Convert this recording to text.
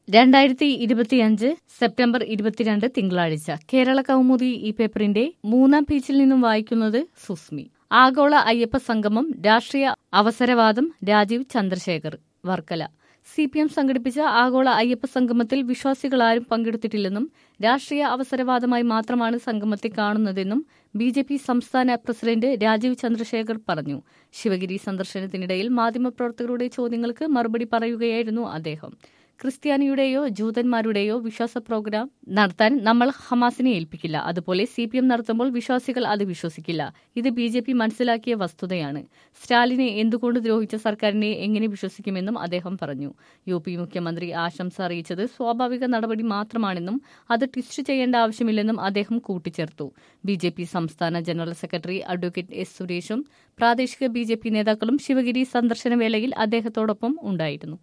രണ്ടായിരത്തി ഇരുപത്തിയഞ്ച് സെപ്റ്റംബർ ഇരുപത്തിരണ്ട് തിങ്കളാഴ്ച കേരള കൗമുദി ഈ പേപ്പറിന്റെ മൂന്നാം പേജിൽ നിന്നും വായിക്കുന്നത് സുസ്മി ആഗോള അയ്യപ്പ സംഗമം രാഷ്ട്രീയ അവസരവാദം Rajeev Chandrasekhar Varkala C P M സംഘടിപ്പിച്ച ആഗോള അയ്യപ്പ സംഗമത്തിൽ വിശ്വാസികളാരും പങ്കെടുത്തിട്ടില്ലെന്നും രാഷ്ട്രീയ അവസരവാദമായി മാത്രമാണ് സംഗമത്തെ കാണുന്നതെന്നും ബി ജെ പി സംസ്ഥാന പ്രസിഡന്റ് രാജീവ് ചന്ദ്രശേഖർ പറഞ്ഞു ശിവഗിരി സന്ദർശനത്തിനിടയിൽ മാധ്യമപ്രവർത്തകരുടെ ചോദ്യങ്ങൾക്ക് മറുപടി പറയുകയായിരുന്നു അദ്ദേഹം ക്രിസ്ത്യാനിയുടെയോ ജൂതന്മാരുടെയോ വിശ്വാസ പ്രോഗ്രാം നടത്താൻ നമ്മൾ ഹമാസിനെ ഏൽപ്പിക്കില്ല അതുപോലെ സി പി എം നടത്തുമ്പോൾ വിശ്വാസികൾ അത് വിശ്വസിക്കില്ല ഇത് ബി ജെ പി മനസ്സിലാക്കിയ വസ്തുതയാണ് സ്റ്റാലിനെ എന്തുകൊണ്ട് ദ്രോഹിച്ച സർക്കാരിനെ എങ്ങനെ വിശ്വസിക്കുമെന്നും അദ്ദേഹം പറഞ്ഞു യു പി മുഖ്യമന്ത്രി ആശംസ അറിയിച്ചത് സ്വാഭാവിക നടപടി മാത്രമാണെന്നും അത് ട്വിസ്റ്റ് ചെയ്യേണ്ട ആവശ്യമില്ലെന്നും അദ്ദേഹം കൂട്ടിച്ചേർത്തു ബി ജെ പി സംസ്ഥാന ജനറൽ സെക്രട്ടറി അഡ്വക്കേറ്റ് എസ് സുരേഷും പ്രാദേശിക ബി ജെ പി നേതാക്കളും ശിവഗിരി സന്ദർശന വേളയിൽ അദ്ദേഹത്തോടൊപ്പം ഉണ്ടായിരുന്നു